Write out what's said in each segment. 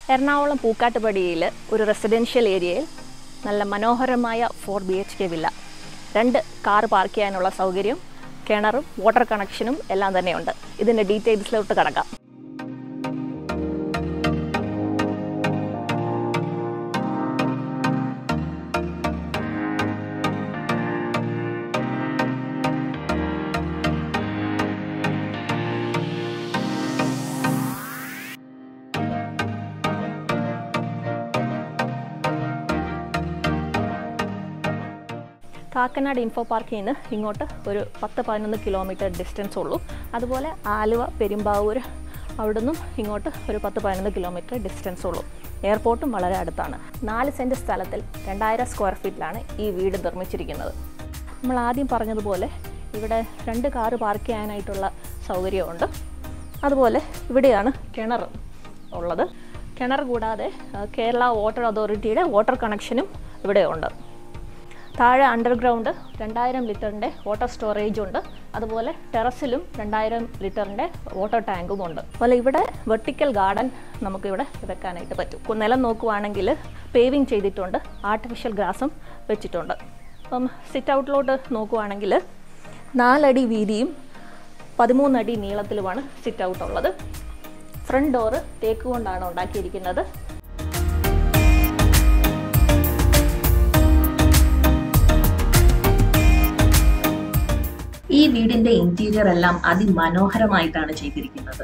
എറണാകുളം പൂക്കാട്ടുപടിയിൽ ഒരു റെസിഡൻഷ്യൽ ഏരിയയിൽ നല്ല മനോഹരമായ four B H K villa രണ്ട് കാർ പാർക്ക് ചെയ്യാനുള്ള സൗകര്യം കിണറും വാട്ടർ കണക്ഷനും എല്ലാം തന്നെയുണ്ട് ഇതിൻ്റെ ഡീറ്റെയിൽസിലോട്ട് കടക്കാം കാക്കനാട് ഇൻഫോ പാർക്കിൽ നിന്ന് ഇങ്ങോട്ട് ഒരു പത്ത് പതിനൊന്ന് കിലോമീറ്റർ ഡിസ്റ്റൻസ് ഉള്ളൂ അതുപോലെ ആലുവ പെരുമ്പാവൂർ അവിടെ നിന്നും ഇങ്ങോട്ട് ഒരു പത്ത് പതിനൊന്ന് കിലോമീറ്റർ ഡിസ്റ്റൻസ് ഉള്ളൂ എയർപോർട്ടും വളരെ അടുത്താണ് നാല് സെൻറ്റ് സ്ഥലത്തിൽ രണ്ടായിരം സ്ക്വയർ ഫീറ്റിലാണ് ഈ വീട് നിർമ്മിച്ചിരിക്കുന്നത് നമ്മൾ ആദ്യം പറഞ്ഞതുപോലെ ഇവിടെ രണ്ട് കാറ് പാർക്ക് ചെയ്യാനായിട്ടുള്ള സൗകര്യമുണ്ട് അതുപോലെ ഇവിടെയാണ് കിണർ ഉള്ളത് കിണർ കൂടാതെ ആ, കേരള വാട്ടർ അതോറിറ്റിയുടെ വാട്ടർ കണക്ഷനും ഇവിടെ ഉണ്ട് താഴെ അണ്ടർഗ്രൗണ്ട് രണ്ടായിരം ലിറ്ററിൻ്റെ വാട്ടർ സ്റ്റോറേജ് ഉണ്ട് അതുപോലെ ടെറസിലും രണ്ടായിരം ലിറ്ററിൻ്റെ വാട്ടർ ടാങ്കും ഉണ്ട് അതുപോലെ ഇവിടെ വെർട്ടിക്കൽ ഗാർഡൻ നമുക്കിവിടെ വെക്കാനായിട്ട് പറ്റും കു- നിലം നോക്കുവാണെങ്കിൽ പേവിങ് ചെയ്തിട്ടുണ്ട് ആർട്ടിഫിഷ്യൽ ഗ്രാസും വെച്ചിട്ടുണ്ട് അപ്പം സിറ്റ് ഔട്ടിലോട്ട് നോക്കുവാണെങ്കിൽ നാലടി വീതിയും പതിമൂന്നടി നീളത്തിലുമാണ് സിറ്റ് ഔട്ട് ഉള്ളത് ഫ്രണ്ട് ഡോറ് തേക്ക് കൊണ്ടാണ് ഉണ്ടാക്കിയിരിക്കുന്നത് ഈ വീടിന്റെ ഇന്റീരിയർ എല്ലാം അതിമനോഹരമായിട്ടാണ് ചെയ്തിരിക്കുന്നത്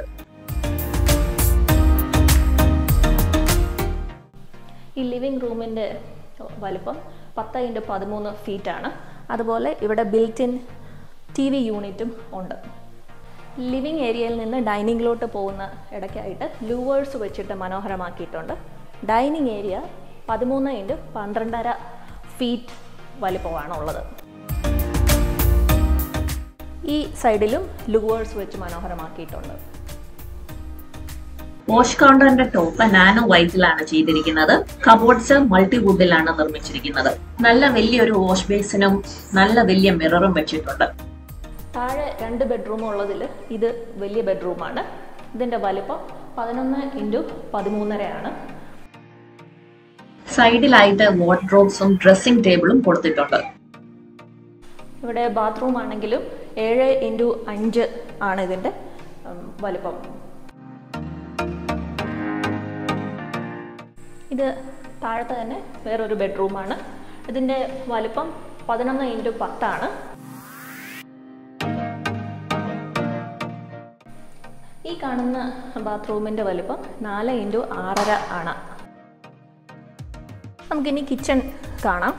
ഈ ലിവിങ് റൂമിൻ്റെ വലിപ്പം പത്ത് ഇൻറ്റു പതിമൂന്ന് ഫീറ്റാണ് അതുപോലെ ഇവിടെ ബിൽറ്റ് ഇൻ ടി വി യൂണിറ്റും ഉണ്ട് ലിവിങ് ഏരിയയിൽ നിന്ന് ഡൈനിങ്ങിലോട്ട് പോകുന്ന ഇടയ്ക്കായിട്ട് ലൂവേഴ്സ് വെച്ചിട്ട് മനോഹരമാക്കിയിട്ടുണ്ട് ഡൈനിങ് ഏരിയ പതിമൂന്ന് ഇൻറ്റു പന്ത്രണ്ടര ഫീറ്റ് വലിപ്പമാണ് ഉള്ളത് ഈ സൈഡിലും ലൂവേഴ്സ് വെച്ച് മനോഹരമാക്കിയിട്ടുണ്ട് വാഷ് കൗണ്ടറിന്റെ ടോപ്പ് നാനോ വൈറ്റിലാണ് ചെയ്തിരിക്കുന്നത് കബോർഡ്സ് മൾട്ടിവുഡിലാണ് നിർമ്മിച്ചിരിക്കുന്നത് നല്ല വലിയൊരു വാഷ് ബേസിനും നല്ല വലിയ മിററും വെച്ചിട്ടുണ്ട് താഴെ രണ്ട് ബെഡ്റൂം ഉള്ളതിൽ ഇത് വലിയ ബെഡ്റൂമാണ് ഇതിൻ്റെ വലിപ്പം പതിനൊന്ന് ഇൻറ്റു പതിമൂന്നരയാണ് സൈഡിലായിട്ട് വാർഡ്രോബ്സും ഡ്രസ്സിംഗ് ടേബിളും കൊടുത്തിട്ടുണ്ട് ഇവിടെ ബാത്റൂം ആണെങ്കിലും ഏഴ് ഇൻറ്റു അഞ്ച് ആണ് ഇതിൻ്റെ ഉം, വലിപ്പം ഇത് താഴത്തെ തന്നെ വേറൊരു ബെഡ്റൂമാണ് ഇതിൻ്റെ വലിപ്പം പതിനൊന്ന് ഇൻറ്റു പത്താണ് ഈ കാണുന്ന ബാത്റൂമിൻ്റെ വലിപ്പം നാല് ഇൻറ്റു ആറര ആണ് നമുക്കിനി കിച്ചൺ കാണാം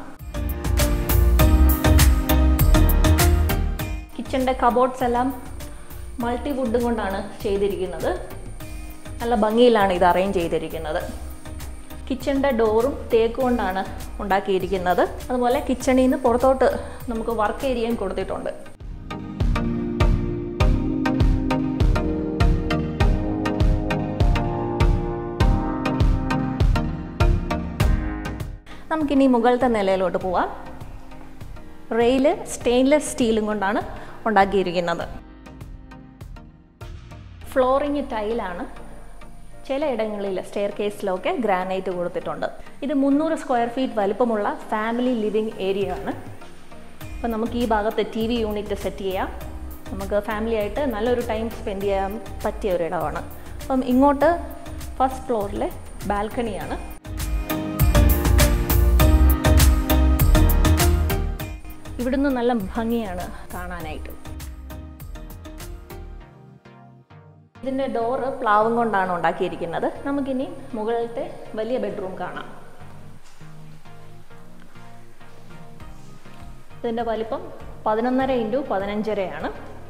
കിച്ചണിൻ്റെ കബോർഡ്സ് എല്ലാം മൾട്ടി വുഡ് കൊണ്ടാണ് ചെയ്തിരിക്കുന്നത് നല്ല ഭംഗിയിലാണ് ഇത് അറേഞ്ച് ചെയ്തിരിക്കുന്നത് കിച്ചണിൻ്റെ ഡോറും തേക്ക് കൊണ്ടാണ് ഉണ്ടാക്കിയിരിക്കുന്നത് അതുപോലെ കിച്ചണിൽ നിന്ന് പുറത്തോട്ട് നമുക്ക് വർക്ക് ഏരിയയും കൊടുത്തിട്ടുണ്ട് നമുക്കിനി മുകളിലത്തെ നിലയിലോട്ട് പോവാം റെയിൽ സ്റ്റെയിൻലെസ് സ്റ്റീലും കൊണ്ടാണ് ഉണ്ടാക്കിയിരിക്കുന്നത് ഫ്ലോറിങ് ടൈലാണ് ചിലയിടങ്ങളിൽ സ്റ്റെയർ കേസിലൊക്കെ ഗ്രാനൈറ്റ് കൊടുത്തിട്ടുണ്ട് ഇത് മുന്നൂറ് സ്ക്വയർ ഫീറ്റ് വലിപ്പമുള്ള ഫാമിലി ലിവിങ് ഏരിയ ആണ് അപ്പം നമുക്ക് ഈ ഭാഗത്ത് ടി വി യൂണിറ്റ് സെറ്റ് ചെയ്യാം നമുക്ക് ഫാമിലി ആയിട്ട് നല്ലൊരു ടൈം സ്പെൻഡ് ചെയ്യാൻ പറ്റിയ ഒരു ഇടമാണ് അപ്പം ഇങ്ങോട്ട് ഫസ്റ്റ് ഫ്ലോറിലെ ബാൽക്കണിയാണ് ഇവിടുന്ന് നല്ല ഭംഗിയാണ് കാണാനായിട്ട് ഇതിൻ്റെ ഡോറ് പ്ലാവും കൊണ്ടാണ് ഉണ്ടാക്കിയിരിക്കുന്നത് നമുക്കിനി മുകളിലത്തെ വലിയ ബെഡ്റൂം കാണാം ഇതിൻ്റെ വലിപ്പം പതിനൊന്നര ഇൻറ്റു പതിനഞ്ചരയാണ്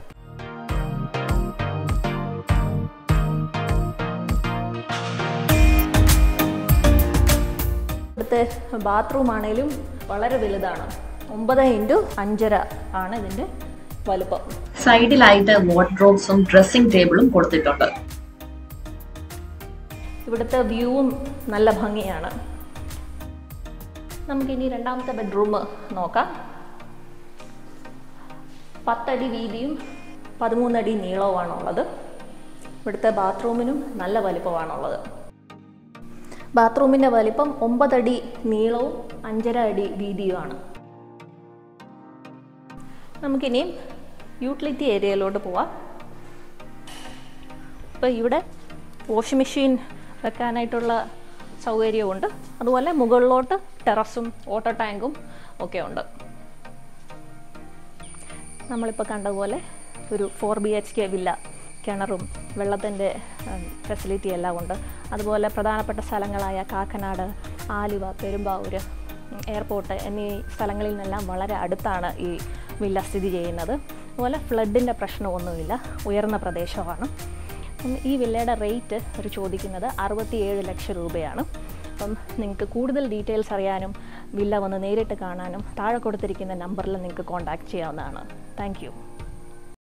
ഇവിടുത്തെ ബാത്റൂം ആണെങ്കിലും വളരെ വലുതാണ് ഒമ്പത് ഇൻറ്റു അഞ്ചര ആണ് ഇതിൻ്റെ വലുപ്പം സൈഡിലായിട്ട് വാർഡ്രോബ്സും ഡ്രസ്സിംഗ് ടേബിളും കൊടുത്തിട്ടുണ്ട് ഇവിടുത്തെ വ്യൂവും നല്ല ഭംഗിയാണ് നമുക്കിനി രണ്ടാമത്തെ ബെഡ്റൂം നോക്കാം പത്തടി വീതിയും പതിമൂന്നടി നീളവുമാണുള്ളത് ഇവിടുത്തെ ബാത്റൂമിനും നല്ല വലിപ്പമാണുള്ളത് ബാത്റൂമിൻ്റെ വലിപ്പം ഒമ്പതടി നീളവും അഞ്ചര അടി വീതിയുമാണ് നമുക്കിനിയും യൂട്ടിലിറ്റി ഏരിയയിലോട്ട് പോവാം ഇപ്പോൾ ഇവിടെ വാഷിംഗ് മെഷീൻ വെക്കാനായിട്ടുള്ള സൗകര്യമുണ്ട് അതുപോലെ മുകളിലോട്ട് ടെറസും വാട്ടർ ടാങ്കും ഒക്കെ ഉണ്ട് നമ്മളിപ്പോൾ കണ്ടതുപോലെ ഒരു four B H K villa കിണറും വെള്ളത്തിൻ്റെ ഫെസിലിറ്റി എല്ലാം ഉണ്ട് അതുപോലെ പ്രധാനപ്പെട്ട സ്ഥലങ്ങളായ കാക്കനാട് ആലുവ പെരുമ്പാവൂർ എയർപോർട്ട് എന്നീ സ്ഥലങ്ങളിൽ നിന്നെല്ലാം വളരെ അടുത്താണ് ഈ വില്ല സ്ഥിതി ചെയ്യുന്നത് അതുപോലെ ഫ്ലഡിൻ്റെ പ്രശ്നമൊന്നുമില്ല ഉയർന്ന പ്രദേശമാണ് അപ്പം ഈ വില്ലയുടെ റേറ്റ് ഒരു ചോദിക്കുന്നത് അറുപത്തിയേഴ് ലക്ഷം രൂപയാണ് അപ്പം നിങ്ങൾക്ക് കൂടുതൽ ഡീറ്റെയിൽസ് അറിയാനും വില്ല വന്ന് നേരിട്ട് കാണാനും താഴെ കൊടുത്തിരിക്കുന്ന നമ്പറിൽ നിങ്ങൾക്ക് കോൺടാക്റ്റ് ചെയ്യാവുന്നതാണ് താങ്ക്